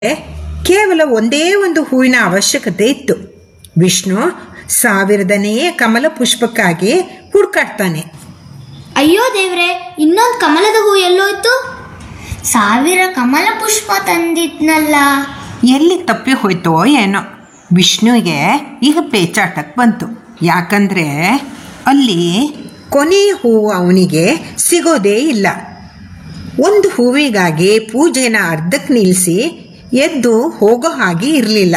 ಕೇವಲ ಒಂದೇ ಒಂದು ಹೂವಿನ ಅವಶ್ಯಕತೆ ಇತ್ತು ವಿಷ್ಣು ಸಾವಿರದನೆಯೇ ಕಮಲ ಪುಷ್ಪಕ್ಕಾಗಿ ಹುಡುಕಾಡ್ತಾನೆ ಅಯ್ಯೋ ದೇವ್ರೆ ಇನ್ನೊಂದು ಕಮಲದ ಹೂ ಎಲ್ಲೋಯ್ತು ಸಾವಿರ ಕಮಲ ಪುಷ್ಪ ತಂದಿದ್ನಲ್ಲ ಎಲ್ಲಿ ತಪ್ಪಿ ಹೋಯ್ತೋ ಏನೋ ವಿಷ್ಣುವಿಗೆ ಈಗ ಪೇಚಾಟಕ್ಕೆ ಬಂತು ಯಾಕಂದರೆ ಅಲ್ಲಿ ಕೊನೆಯ ಹೂವು ಅವನಿಗೆ ಸಿಗೋದೇ ಇಲ್ಲ ಒಂದು ಹೂವಿಗಾಗಿ ಪೂಜೆನ ಅರ್ಧಕ್ಕೆ ನಿಲ್ಲಿಸಿ ಎದ್ದು ಹೋಗೋ ಹಾಗೆ ಇರಲಿಲ್ಲ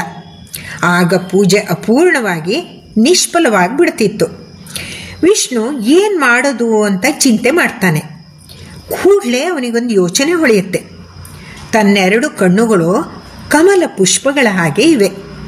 ಆಗ ಪೂಜೆ ಅಪೂರ್ಣವಾಗಿ ನಿಷ್ಫಲವಾಗಿ ಬಿಡ್ತಿತ್ತು ವಿಷ್ಣು ಏನು ಮಾಡೋದು ಅಂತ ಚಿಂತೆ ಮಾಡ್ತಾನೆ ಕೂಡಲೇ ಅವನಿಗೊಂದು ಯೋಚನೆ ಹೊಳೆಯುತ್ತೆ ತನ್ನೆರಡು ಕಣ್ಣುಗಳು ಕಮಲ ಪುಷ್ಪಗಳ ಹಾಗೆ ಇವೆ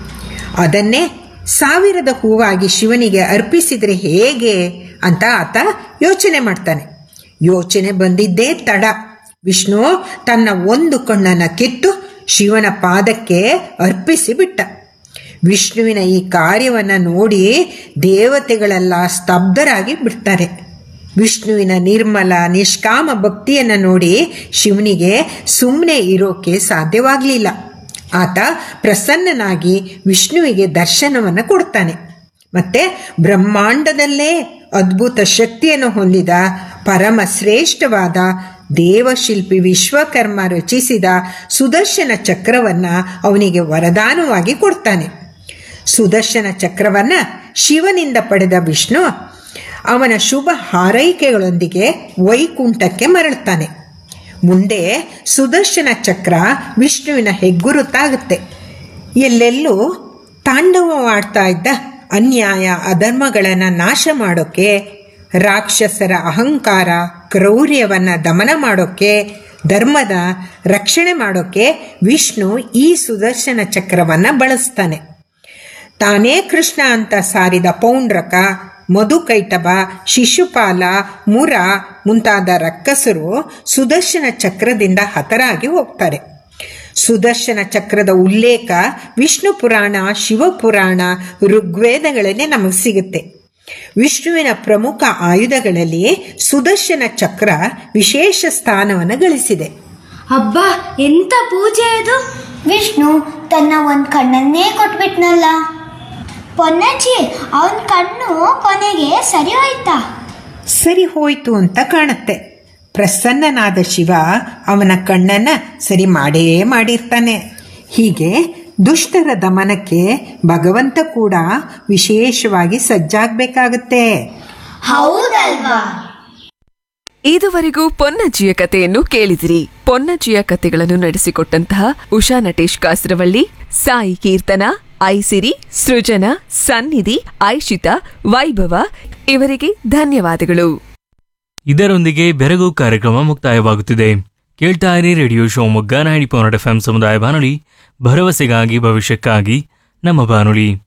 ಅದನ್ನೇ ಸಾವಿರದ ಹೂವಾಗಿ ಶಿವನಿಗೆ ಅರ್ಪಿಸಿದರೆ ಹೇಗೆ ಅಂತ ಆತ ಯೋಚನೆ ಮಾಡ್ತಾನೆ ಯೋಚನೆ ಬಂದಿದ್ದೇ ತಡ ವಿಷ್ಣು ತನ್ನ ಒಂದು ಕಣ್ಣನ್ನು ಕಿತ್ತು ಶಿವನ ಪಾದಕ್ಕೆ ಅರ್ಪಿಸಿ ಬಿಟ್ಟ ವಿಷ್ಣುವಿನ ಈ ಕಾರ್ಯವನ್ನು ನೋಡಿ ದೇವತೆಗಳೆಲ್ಲ ಸ್ತಬ್ಧರಾಗಿ ಬಿಡ್ತಾರೆ ವಿಷ್ಣುವಿನ ನಿರ್ಮಲ ನಿಷ್ಕಾಮ ಭಕ್ತಿಯನ್ನು ನೋಡಿ ಶಿವನಿಗೆ ಸುಮ್ಮನೆ ಇರೋಕೆ ಸಾಧ್ಯವಾಗಲಿಲ್ಲ ಆತ ಪ್ರಸನ್ನನಾಗಿ ವಿಷ್ಣುವಿಗೆ ದರ್ಶನವನ್ನು ಕೊಡ್ತಾನೆ ಮತ್ತೆ ಬ್ರಹ್ಮಾಂಡದಲ್ಲೇ ಅದ್ಭುತ ಶಕ್ತಿಯನ್ನು ಹೊಂದಿದ ಪರಮ ಶ್ರೇಷ್ಠವಾದ ದೇವಶಿಲ್ಪಿ ವಿಶ್ವಕರ್ಮ ರಚಿಸಿದ ಸುದರ್ಶನ ಚಕ್ರವನ್ನು ಅವನಿಗೆ ವರದಾನವಾಗಿ ಕೊಡ್ತಾನೆ ಸುದರ್ಶನ ಚಕ್ರವನ್ನು ಶಿವನಿಂದ ಪಡೆದ ವಿಷ್ಣು ಅವನ ಶುಭ ಹಾರೈಕೆಗಳೊಂದಿಗೆ ವೈಕುಂಠಕ್ಕೆ ಮರಳುತ್ತಾನೆ ಮುಂದೆ ಸುದರ್ಶನ ಚಕ್ರ ವಿಷ್ಣುವಿನ ಹೆಗ್ಗುರುತಾಗುತ್ತೆ ಎಲ್ಲೆಲ್ಲೂ ತಾಂಡವವಾಡ್ತಾ ಇದ್ದ ಅನ್ಯಾಯ ಅಧರ್ಮಗಳನ್ನು ನಾಶ ಮಾಡೋಕ್ಕೆ ರಾಕ್ಷಸರ ಅಹಂಕಾರ ಕ್ರೌರ್ಯವನ್ನು ದಮನ ಮಾಡೋಕ್ಕೆ ಧರ್ಮದ ರಕ್ಷಣೆ ಮಾಡೋಕ್ಕೆ ವಿಷ್ಣು ಈ ಸುದರ್ಶನ ಚಕ್ರವನ್ನು ಬಳಸ್ತಾನೆ ತಾನೇ ಕೃಷ್ಣ ಅಂತ ಸಾರಿದ ಪೌಂಡ್ರಕ ಮಧುಕೈಟಭ ಶಿಶುಪಾಲ ಮುರ ಮುಂತಾದ ರಕ್ಕಸರು ಸುದರ್ಶನ ಚಕ್ರದಿಂದ ಹತರಾಗಿ ಹೋಗ್ತಾರೆ ಸುದರ್ಶನ ಚಕ್ರದ ಉಲ್ಲೇಖ ವಿಷ್ಣು ಪುರಾಣ ಶಿವಪುರಾಣ ಋಗ್ವೇದಗಳನ್ನೇ ನಮಗೆ ಸಿಗುತ್ತೆ ವಿಷ್ಣುವಿನ ಪ್ರಮುಖ ಆಯುಧಗಳಲ್ಲಿ ಸುದರ್ಶನ ಚಕ್ರ ವಿಶೇಷ ಸ್ಥಾನವನ್ನು ಗಳಿಸಿದೆ ಹಬ್ಬ ಎಂತ ಪೂಜೆ ಅದು ವಿಷ್ಣು ತನ್ನ ಒಂದು ಕಣ್ಣನ್ನೇ ಕೊಟ್ಬಿಟ್ನಲ್ಲ ಪೊನ್ನಜ್ಜಿ ಅವನ ಕಣ್ಣು ಕೊನೆಗೆ ಸರಿ ಹೋಯ್ತಾ ಸರಿ ಹೋಯ್ತು ಅಂತ ಕಾಣುತ್ತೆ ಪ್ರಸನ್ನನಾದ ಶಿವ ಅವನ ಕಣ್ಣನ್ನು ಸರಿ ಮಾಡೇ ಮಾಡಿರ್ತಾನೆ ಹೀಗೆ ದುಷ್ಟರ ದಮನಕ್ಕೆ ಭಗವಂತ ಕೂಡ ವಿಶೇಷವಾಗಿ ಸಜ್ಜಾಗಬೇಕಾಗುತ್ತೆ ಹೌದಲ್ವಾ ಇದುವರೆಗೂ ಪೊನ್ನಜ್ಜಿಯ ಕಥೆಯನ್ನು ಕೇಳಿದಿರಿ ಪೊನ್ನಜ್ಜಿಯ ಕಥೆಗಳನ್ನು ನಡೆಸಿಕೊಟ್ಟಂತಹ ಉಷಾ ನಟೇಶ್ ಕಾಸರವಳ್ಳಿ ಸಾಯಿ ಕೀರ್ತನ ಐಸಿರಿ ಸೃಜನ ಸನ್ನಿಧಿ ಐಶಿತಾ ವೈಭವ ಇವರಿಗೆ ಧನ್ಯವಾದಗಳು ಇದರೊಂದಿಗೆ ಬೆರಗು ಕಾರ್ಯಕ್ರಮ ಮುಕ್ತಾಯವಾಗುತ್ತಿದೆ ಕೇಳ್ತಾ ಇರಿ radio Shivamogga ninety point F M ಸಮುದಾಯ ಬಾನುಲಿ ಭರವಸೆಗಾಗಿ ಭವಿಷ್ಯಕ್ಕಾಗಿ ನಮ್ಮ ಬಾನುಲಿ